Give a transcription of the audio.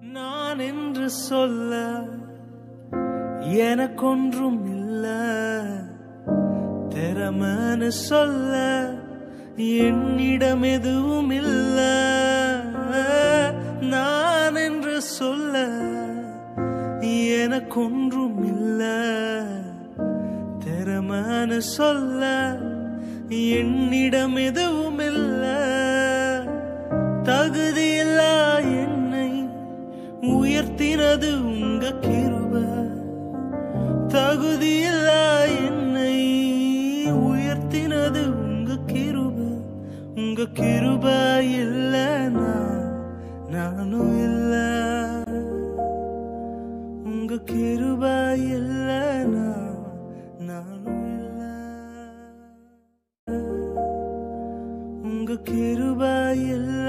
நான் என்று சொல்ல எனக்கொன்றும் இல்ல திறமனு சொல்ல என்னிடம் எதுவும் இல்ல நான் என்று சொல்ல எனக்கொன்றும் இல்ல திறமனு சொல்ல என்னிடம் எதுவும் இல்ல தகுதியில்லா என்னை உயர்த்தினது உங்க கிருப தகுதியில்லா என்னை உயர்த்தினது உங்க கிருப உங்க கிருப இல்லைனா நானும் இல்ல உங்க கிருப இல்லைனா நானும் இல்ல உங்க கிருப இல்ல